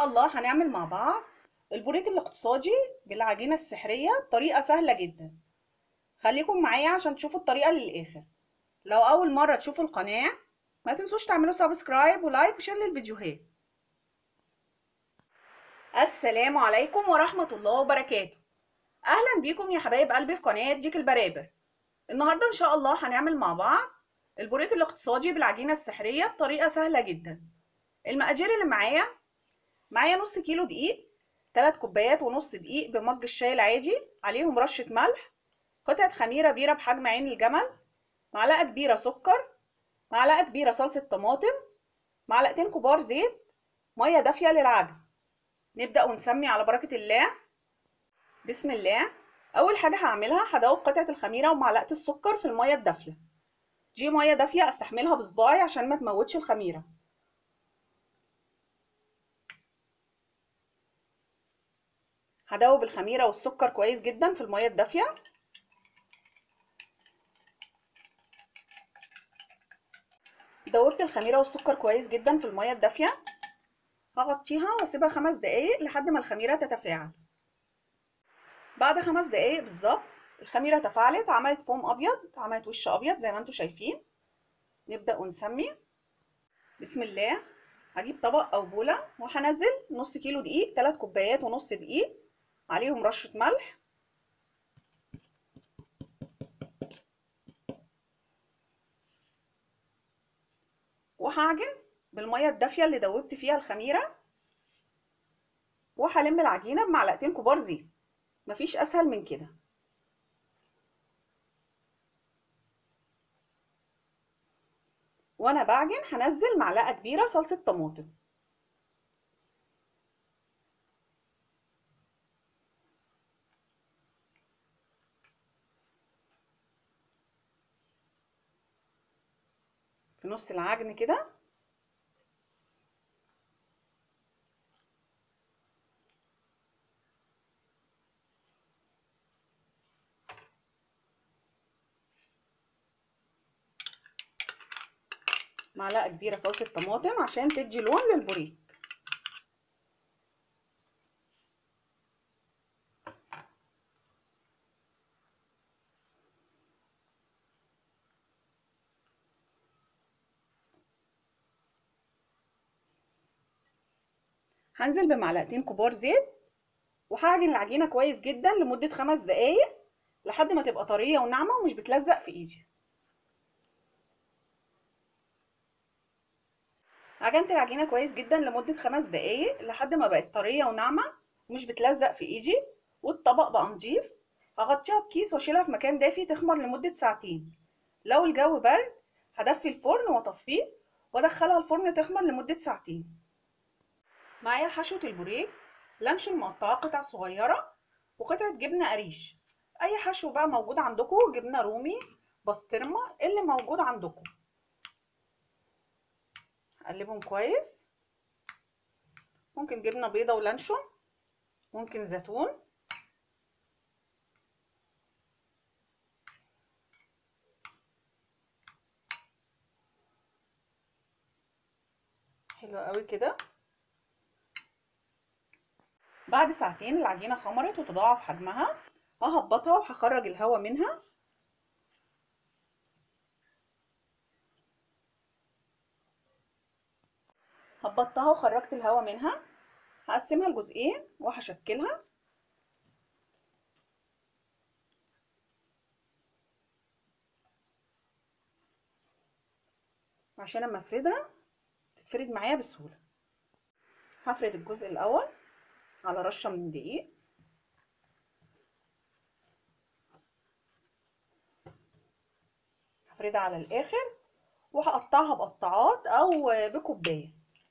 شاء الله هنعمل مع بعض البوريك الاقتصادي بالعجينة السحرية بطريقة سهلة جدا خليكم معايا عشان تشوفوا الطريقة للآخر لو أول مرة تشوفوا القناة ما تنسوش تعملوا سبسكرايب ولايك وشير للفيديوهات السلام عليكم ورحمة الله وبركاته أهلا بيكم يا حبايب قلبي في قناة ديك البرابر النهاردة إن شاء الله هنعمل مع بعض البوريك الاقتصادي بالعجينة السحرية بطريقة سهلة جدا المقادير اللي معايا معايا نص كيلو دقيق 3 كوبايات ونص دقيق بمج الشاي العادي عليهم رشة ملح قطعة خميرة بيرة بحجم عين الجمل معلقة كبيرة سكر معلقة كبيرة صلصة طماطم معلقتين كبار زيت مية دافية للعجن نبدأ ونسمي على بركة الله بسم الله أول حاجة هعملها هدوب قطعة الخميرة ومعلقة السكر في المية الدافية دي مية دافية استحملها بصباعي عشان ما تموتش الخميرة هدوب الخميرة والسكر كويس جدا في المية الدافية دوبت الخميرة والسكر كويس جدا في المية الدافية هغطيها واسيبها خمس دقايق لحد ما الخميرة تتفاعل بعد خمس دقايق بالظبط الخميرة تفاعلت عملت فوم أبيض عملت وش أبيض زي ما انتوا شايفين نبدأ ونسمي بسم الله هجيب طبق أو بولة وهنزل نص كيلو دقيق تلات كوبايات ونص دقيق عليهم رشة ملح وهعجن بالمية الدافية اللي دوبت فيها الخميرة وهلم العجينة بمعلقتين كبار زيت مفيش أسهل من كده وانا بعجن هنزل معلقة كبيرة صلصة طماطم في نص العجن كده معلقة كبيرة صلصة طماطم عشان تدي لون للبوريك هنزل بمعلقتين كبار زيت وهعجن العجينة كويس جدا لمدة خمس دقايق لحد ما تبقى طرية وناعمة ومش بتلزق في ايدي عجنت العجينة كويس جدا لمدة خمس دقايق لحد ما بقت طرية وناعمة ومش بتلزق في ايدي والطبق بقى نضيف هغطيها بكيس واشيلها في مكان دافي تخمر لمدة ساعتين لو الجو برد هدفي الفرن واطفيه وادخلها الفرن تخمر لمدة ساعتين معايا حشوة البوريك لانشون مقطعاه قطع صغيرة وقطعة جبنة قريش اي حشو بقى موجود عندكم جبنة رومي بسطرمة اللي موجود عندكم اقلبهم كويس ممكن جبنه بيضه ولانشون ممكن زيتون حلو قوي كده بعد ساعتين العجينه خمرت وتضاعف حجمها ههبطها وهخرج الهواء منها هبطتها وخرجت الهواء منها هقسمها لجزئين وهشكلها عشان اما افردها تتفرد معايا بسهوله هفرد الجزء الاول على رشه من الدقيق هفردها على الاخر وهقطعها بقطعات او بكوبايه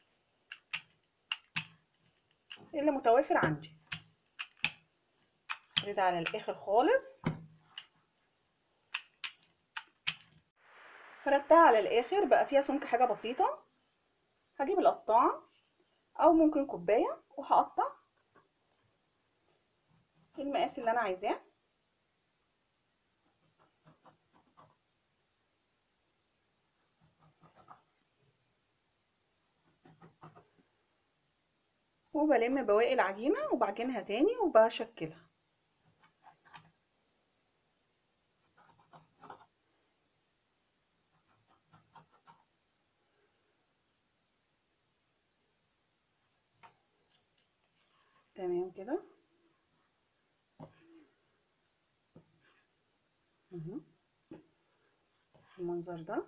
اللي متوافر عندي افردها على الاخر خالص فردتها على الاخر بقى فيها سمك حاجه بسيطه هجيب القطاعه او ممكن كوبايه وهقطع المقاس اللي انا عايزاه وبلم بواقي العجينة وبعجنها تاني وبشكلها تمام كده اهو المنظر ده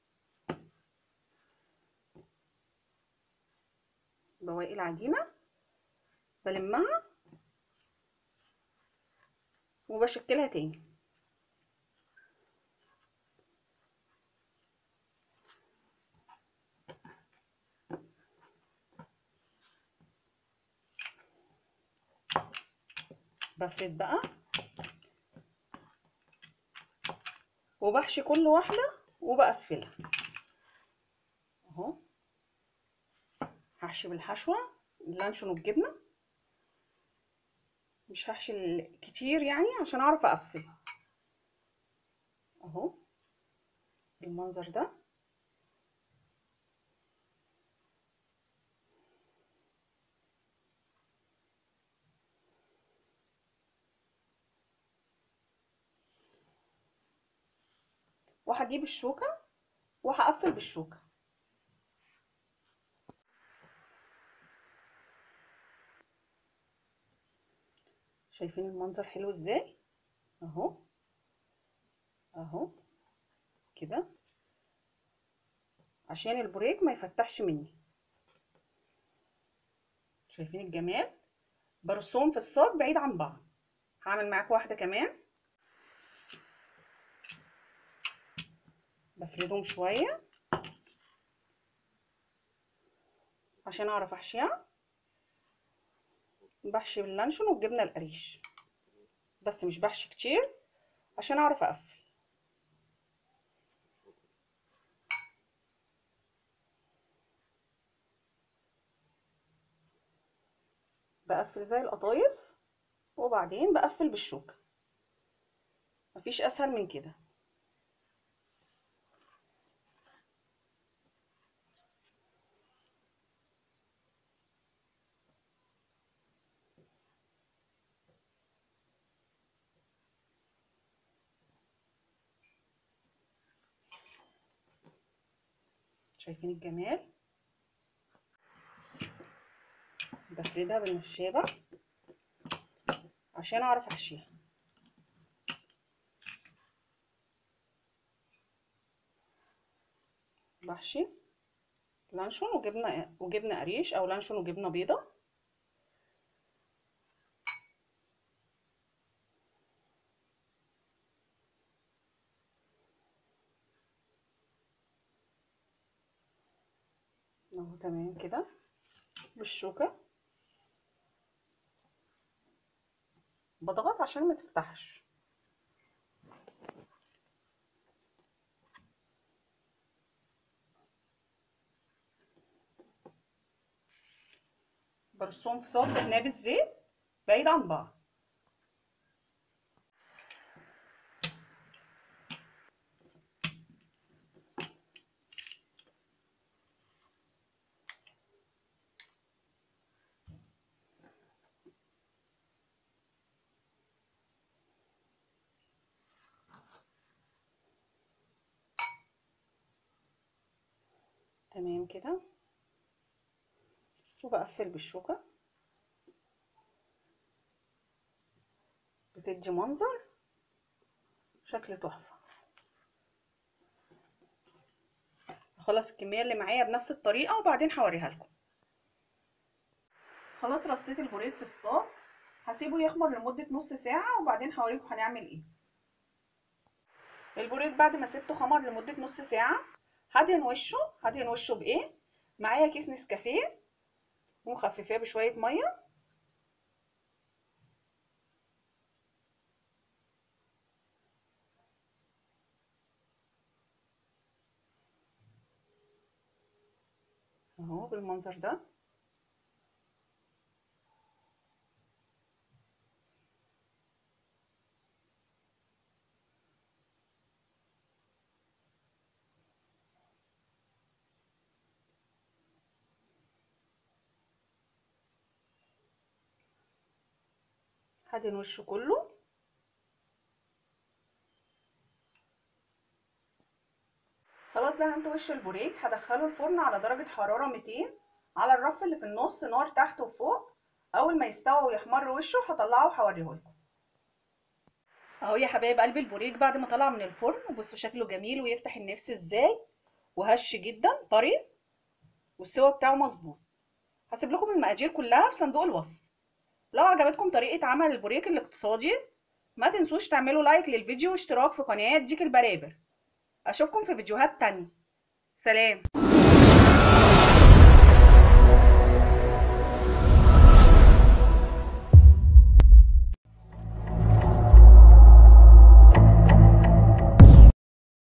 بواقي العجينة بلمها وبشكلها تاني بفرد بقى وبحشي كل واحدة وبقفلها اهو هحشي بالحشوة اللانشون والجبنة مش هحشي ال- كتير يعني عشان اعرف اقفل اهو بالمنظر ده وهجيب الشوكة وهقفل بالشوكة شايفين المنظر حلو ازاي اهو اهو كده عشان البوريك ما يفتحش مني شايفين الجمال برصهم في الصاج بعيد عن بعض هعمل معاكم واحده كمان بفردهم شويه عشان اعرف احشيها بحشي باللانشون والجبنه القريش بس مش بحشي كتير عشان اعرف اقفل بقفل زي القطايف وبعدين بقفل بالشوكة مفيش اسهل من كده شايفين الجمال بفردها بالنشابة عشان اعرف احشيها بحشي لانشون وجبنة وجبنة قريش او لانشون وجبنة بيضة اهو تمام كده بالشوكة بضغط عشان ما تفتحش برصهم في صاج دهناه بالزيت بعيد عن بعض تمام كده وبقفل بالشوكة بتدي منظر شكل تحفة هخلص الكمية اللي معايا بنفس الطريقة وبعدين هوريها لكم خلاص رصيت البوريك في الصاج هسيبه يخمر لمدة نص ساعة وبعدين هوريكم هنعمل ايه البوريك بعد ما سبته خمر لمدة نص ساعة هدهن وشه هدهن وشه بايه معايا كيس نسكافيه ومخففاه بشويه ميه اهو بالمنظر ده هدهن وشه كله خلاص دهنت وش البوريك هدخله الفرن على درجة حرارة 200 على الرف اللي في النص نار تحت وفوق اول ما يستوى ويحمر وشه هطلعه وهوريهولكم اهو يا حبايب قلبي البوريك بعد ما طلع من الفرن بصوا شكله جميل ويفتح النفس ازاي وهش جدا طري والسوا بتاعه مظبوط هسيب لكم المقادير كلها في صندوق الوصف لو عجبتكم طريقة عمل البوريك الاقتصادي ما تنسوش تعملوا لايك للفيديو واشتراك في قناة ديك البرابر اشوفكم في فيديوهات تانية سلام